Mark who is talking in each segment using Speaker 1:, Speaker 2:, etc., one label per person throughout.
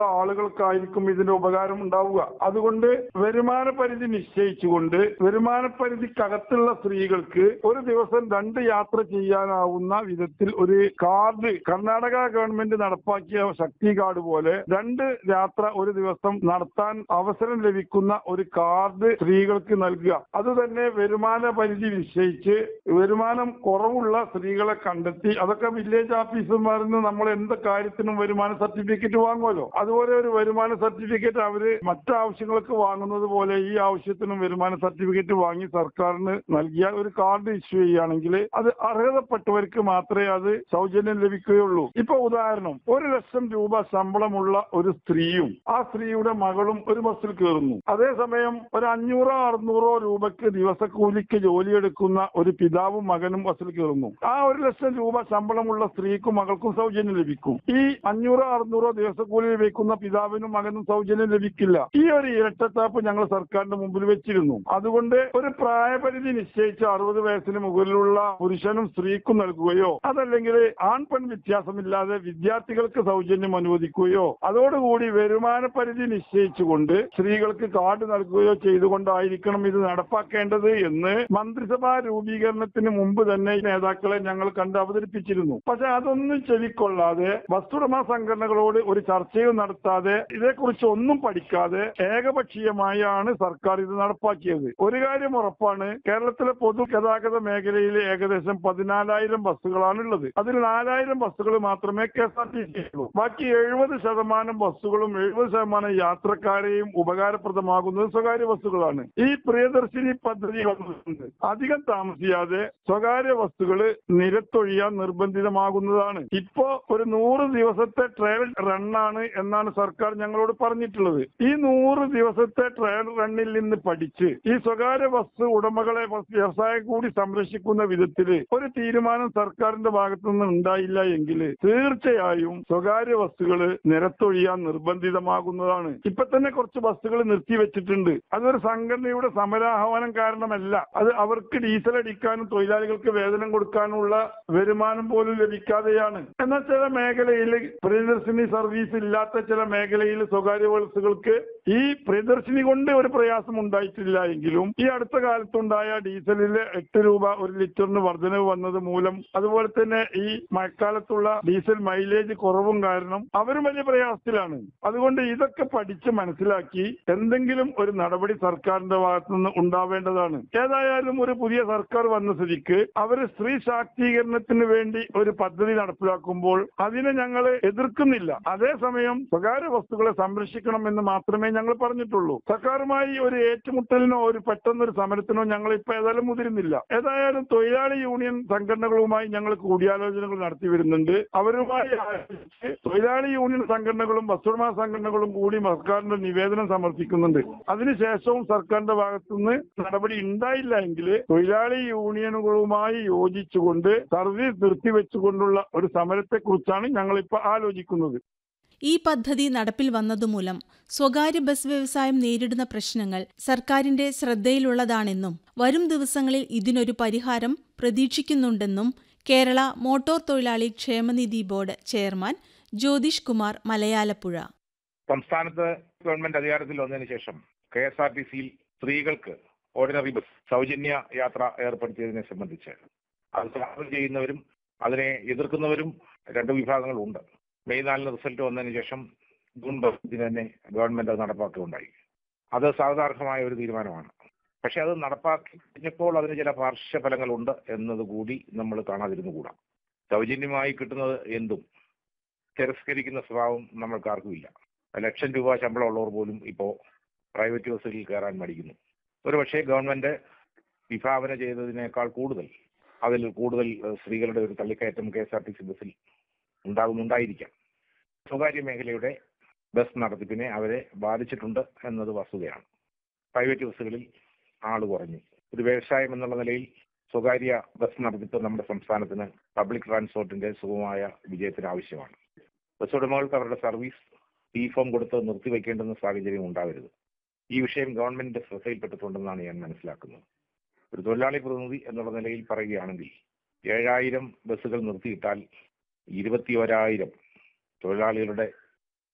Speaker 1: ആളുകൾക്കായിരിക്കും ഇതിന്റെ ഉപകാരം ഉണ്ടാവുക അതുകൊണ്ട് വരുമാന പരിധി നിശ്ചയിച്ചുകൊണ്ട് വരുമാന പരിധിക്കകത്തുള്ള സ്ത്രീകൾക്ക് ഒരു ദിവസം രണ്ട് യാത്ര ചെയ്യാനാവുന്ന വിധത്തിൽ ഒരു കാർഡ് കർണാടക ഗവൺമെന്റ് നടപ്പാക്കിയ ശക്തി കാർഡ് പോലെ രണ്ട് യാത്ര ഒരു ദിവസം നടത്താൻ അവസരം ലഭിക്കുന്ന ഒരു കാർഡ് സ്ത്രീകൾക്ക് നൽകുക അത് തന്നെ വരുമാന പരിധി നിശ്ചയിച്ച് വരുമാനം കുറവുള്ള സ്ത്രീകളെ കണ്ടെത്തി അതൊക്കെ വില്ലേജ് ഓഫീസർമാരിൽ നിന്ന് നമ്മൾ എന്ത് കാര്യത്തിനും വരുമാന സർട്ടിഫിക്കറ്റ് വാങ്ങുമല്ലോ അതുപോലെ ഒരു വരുമാന സർട്ടിഫിക്കറ്റ് അവര് മറ്റു ആവശ്യങ്ങൾക്ക് വാങ്ങുന്നത് പോലെ ഈ ആവശ്യത്തിനും വരുമാന സർട്ടിഫിക്കറ്റ് വാങ്ങി സർക്കാരിന് നൽകിയാൽ ഒരു കാർഡ് ഇഷ്യൂ ചെയ്യുകയാണെങ്കിൽ അത് അർഹതപ്പെട്ടവർക്ക് മാത്രമേ അത് സൗജന്യം ലഭിക്കുകയുള്ളൂ ഇപ്പൊ ഉദാഹരണം ഒരു ലക്ഷം രൂപ ശമ്പളമുള്ള ഒരു സ്ത്രീയും ആ സ്ത്രീയുടെ മകളും ഒരു ബസ്സിൽ കയറുന്നു അതേസമയം ഒരു അഞ്ഞൂറോ അറുന്നൂറോ രൂപയ്ക്ക് ദിവസക്കൂലിക്ക് ജോലിയെടുക്കുന്ന ഒരു പിതാവും മകനും ബസ്സിൽ കയറുന്നു ആ ഒരു ലക്ഷം രൂപ ശമ്പളമുള്ള സ്ത്രീക്കും മകൾക്കും സൗജന്യം ലഭിക്കും ഈ അഞ്ഞൂറോ അറുന്നൂറോ ദിവസക്കൂലി ലഭിക്കുന്ന പിതാവിനും മകനും സൗജന്യം ലഭിക്കില്ല ഈ ഒരു ഇരട്ടത്താപ്പ് ഞങ്ങൾ സർക്കാരിന്റെ മുമ്പിൽ വെച്ചിരുന്നു അതുകൊണ്ട് ഒരു പ്രായപരിധി നിശ്ചയിച്ച് അറുപത് വയസ്സിന് മുകളിലുള്ള പുരുഷനും സ്ത്രീക്കും നൽകുകയോ അതല്ലെങ്കിൽ ആൺ പെൺ വ്യത്യാസമില്ലാതെ വിദ്യാർത്ഥികൾക്ക് സൗജന്യം അനുവദിക്കുകയോ അതോടുകൂടി വരുമാന പരിധി നിശ്ചയിച്ചുകൊണ്ട് സ്ത്രീകൾക്ക് കാർഡ് നൽകുകയോ ചെയ്തുകൊണ്ടായിരിക്കണം ഇത് നടപ്പാക്കേണ്ടത് എന്ന് മന്ത്രിസഭാ രൂപീകരണത്തിന് മുമ്പ് തന്നെ ഈ നേതാക്കളെ ഞങ്ങൾ കണ്ട് അവതരിപ്പിച്ചിരുന്നു പക്ഷെ അതൊന്നും ചെവിക്കൊള്ളാതെ വസ്തുടമ സംഘടനകളോട് ഒരു ചർച്ചയും നടത്താതെ ഇതേക്കുറിച്ച് ഒന്നും പഠിക്കാതെ ഏകപക്ഷീയമായാണ് സർക്കാർ ഇത് നടപ്പാക്കിയത് ഒരു കാര്യം ഉറപ്പാണ് കേരളത്തിലെ പൊതുഗതാഗത മേഖലയിൽ ഏകദേശം പതിനാലായിരം ബസ്സുകളാണുള്ളത് അതിൽ നാലായിരം ബസ്സുകൾ മാത്രമേ K S R T C ഉള്ളൂ ബാക്കി എഴുപത് ശതമാനം ബസ്സുകളും എഴുപത് ശതമാനം യാത്രക്കാരെയും ഉപകാരപ്രദമാകുന്നത് സ്വകാര്യ ബസ്സുകളാണ് ഈ പ്രിയദർശിനി പദ്ധതി വന്നിട്ടുണ്ട് അധികം താമസിയാതെ സ്വകാര്യ ബസ്സുകൾ നിരത്തൊഴിയാൻ നിർബന്ധിതമാകുന്നതാണ് ഇപ്പോ ഒരു നൂറ് ദിവസത്തെ ട്രയൽ റണ്ണാണ് എന്നാണ് സർക്കാർ ഞങ്ങളോട് പറഞ്ഞിട്ടുള്ളത് ഈ നൂറ് ദിവസത്തെ ട്രയൽ റണ്ണിൽ നിന്ന് പഠിച്ച് ഈ സ്വകാര്യ ബസ് ഉടമകളെ ബസ് വ്യവസായം കൂടി സംരക്ഷിക്കുന്ന വിധത്തില് ഒരു തീരുമാനം സർക്കാരിന്റെ ഭാഗത്തു നിന്ന് ഉണ്ടായില്ല എങ്കിൽ തീർച്ചയായും സ്വകാര്യ ബസ്സുകൾ നിരത്തൊഴിയാൻ നിർബന്ധിതമാകുന്നതാണ് ഇപ്പൊ തന്നെ കുറച്ച് ബസ്സുകൾ നിർത്തിവെച്ചിട്ടുണ്ട് അതൊരു സംഘടനയുടെ സമരാഹ്വാനം കാരണമല്ല അത് അവർക്ക് ഡീസൽ അടിക്കാനും തൊഴിലാളികൾക്ക് വേതനം കൊടുക്കാനുള്ള വരുമാനം പോലും ലഭിക്കാതെയാണ് എന്നാൽ ചില മേഖലയിൽ പ്രിയദർശിനി സർവീസ് ഇല്ലാത്ത ചില മേഖലയിൽ സ്വകാര്യ ബസ്സുകൾക്ക് ഈ പ്രിയദർശിനി കൊണ്ട് ഒരു പ്രയാസം ഉണ്ടായിട്ടില്ല എങ്കിലും ഈ അടുത്ത കാലത്തുണ്ടായ ഡീസലില് എട്ട് രൂപ ഒരു ലിറ്ററിന് വർധനവ് വന്നത് മൂലം അതുപോലെ തന്നെ ഈ മഴക്കാലത്തുള്ള ഡീസൽ മൈലേജ് കുറവും കാരണം അവരും വലിയ പ്രയാസത്തിലാണ് അതുകൊണ്ട് ഇതൊക്കെ പഠിച്ച് മനസ്സിലാക്കി എന്തെങ്കിലും ഒരു നടപടി സർക്കാരിന്റെ ഭാഗത്തു നിന്ന് ഉണ്ടാവേണ്ടതാണ് ഏതായാലും ഒരു പുതിയ സർക്കാർ വന്ന സ്ഥിതിക്ക് അവര് സ്ത്രീ ശാക്തീകരണത്തിന് വേണ്ടി ഒരു പദ്ധതി നടപ്പിലാക്കുമ്പോൾ അതിനെ ഞങ്ങൾ എതിർക്കുന്നില്ല അതേസമയം സ്വകാര്യ വസ്തുക്കളെ സംരക്ഷിക്കണം എന്ന് മാത്രമേ ഞങ്ങൾ പറഞ്ഞിട്ടുള്ളൂ സർക്കാരുമായി ഒരു ഏറ്റുമുട്ടലിനോ ഒരു പെട്ടെന്നൊരു സമരത്തിനോ ഞങ്ങൾ ഇപ്പൊ ഏതായാലും മുതിരുന്നില്ല ഏതായാലും തൊഴിലാളി യൂണിയൻ സംഘടനകളുമായി ഞങ്ങൾ കൂടിയാലോചനകൾ നടത്തി വരുന്നുണ്ട് അവരുമായി ആലോചിച്ച് തൊഴിലാളി യൂണിയൻ സംഘടനകളും വസ്തുടമ സംഘടനകളും കൂടി സർക്കാരിന്റെ നിവേദനം സമർപ്പിക്കുന്നുണ്ട് അതിനുശേഷവും സർക്കാരിന്റെ ഭാഗത്തുനിന്ന് നടപടി ഉണ്ടായില്ല എങ്കിൽ തൊഴിലാളി യൂണിയനുകളുമായി യോജിച്ചുകൊണ്ട് സർവീസ് നിർത്തിവെച്ചുകൊണ്ടുള്ള ഒരു സമരത്തെക്കുറിച്ചാണ് ഞങ്ങളിപ്പോ ആലോചിക്കുന്നത്
Speaker 2: ഈ പദ്ധതി നടപ്പിൽ വന്നതുമൂലം സ്വകാര്യ ബസ് വ്യവസായം നേരിടുന്ന പ്രശ്നങ്ങൾ സർക്കാരിന്റെ ശ്രദ്ധയിലുള്ളതാണെന്നും വരും ദിവസങ്ങളിൽ ഇതിനൊരു പരിഹാരം പ്രതീക്ഷിക്കുന്നുണ്ടെന്നും കേരള മോട്ടോർ തൊഴിലാളി ക്ഷേമനിധി ബോർഡ് ചെയർമാൻ ജ്യോതിഷ് കുമാർ മലയാലപ്പുഴ
Speaker 3: സംസ്ഥാനത്ത് ഗവൺമെന്റ് അധികാരത്തിൽ വന്നതിന് ശേഷം കെ എസ് ആർ ടി സിയിൽ സ്ത്രീകൾക്ക് ഓർഡിനറി ബസ് സൗജന്യ യാത്ര ഏർപ്പെടുത്തിയതിനെ സംബന്ധിച്ച് അത് സ്വാഗതം ചെയ്യുന്നവരും അതിനെ എതിർക്കുന്നവരും രണ്ട് വിഭാഗങ്ങളുണ്ട് മെയ് നാലിന് റിസൾട്ട് വന്നതിന് ശേഷം ജൂൺ പത്തിന് തന്നെ ഗവൺമെന്റ് അത് നടപ്പാക്കുകയുണ്ടായി അത് സ്വാഗതാർഹമായ ഒരു തീരുമാനമാണ് പക്ഷെ അത് നടപ്പാക്കി കഴിഞ്ഞപ്പോൾ അതിന് ചില പാർശ്വഫലങ്ങളുണ്ട് എന്നത് കൂടി നമ്മൾ കാണാതിരുന്നുകൂടാ സൗജന്യമായി കിട്ടുന്നത് എന്തും തിരസ്കരിക്കുന്ന സ്വഭാവം നമ്മൾക്കാർക്കുമില്ല ലക്ഷം രൂപ ശമ്പളമുള്ളവർ പോലും ഇപ്പോൾ പ്രൈവറ്റ് ബസ്സുകളിൽ കയറാൻ മടിക്കുന്നു ഒരു പക്ഷേ ഗവൺമെന്റ് വിഭാവന ചെയ്തതിനേക്കാൾ കൂടുതൽ അതിൽ കൂടുതൽ ഏഹ്, സ്ത്രീകളുടെ ഒരു തള്ളിക്കയറ്റം K S R T C ബസ്സിൽ ഉണ്ടാകുന്നുണ്ടായിരിക്കാം സ്വകാര്യ മേഖലയുടെ ബസ് നടത്തിപ്പിനെ അവരെ ബാധിച്ചിട്ടുണ്ട് എന്നത് വസ്തുതയാണ് പ്രൈവറ്റ് ബസ്സുകളിൽ ആള് കുറഞ്ഞു ഒരു വ്യവസായം എന്നുള്ള നിലയിൽ സ്വകാര്യ ബസ് നടത്തിപ്പ് നമ്മുടെ സംസ്ഥാനത്തിന് പബ്ലിക് ട്രാൻസ്പോർട്ടിന്റെ സുഗമമായ വിജയത്തിന് ആവശ്യമാണ് ബസ് ഉടമകൾക്ക് അവരുടെ സർവീസ് ഈ ഫോം കൊടുത്ത് നിർത്തിവെക്കേണ്ടുന്ന സാഹചര്യം ഉണ്ടാവരുത് ഈ വിഷയം ഗവൺമെന്റിന്റെ ശ്രദ്ധയിൽപ്പെട്ടിട്ടുണ്ടെന്നാണ് ഞാൻ മനസ്സിലാക്കുന്നത് ഒരു തൊഴിലാളി പ്രതിനിധി എന്നുള്ള നിലയിൽ പറയുകയാണെങ്കിൽ ഏഴായിരം ബസ്സുകൾ നിർത്തിയിട്ടാൽ ഇരുപത്തി ഒരായിരം തൊഴിലാളികളുടെ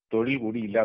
Speaker 3: തൊഴിൽ കൂടി ഇല്ലാതെ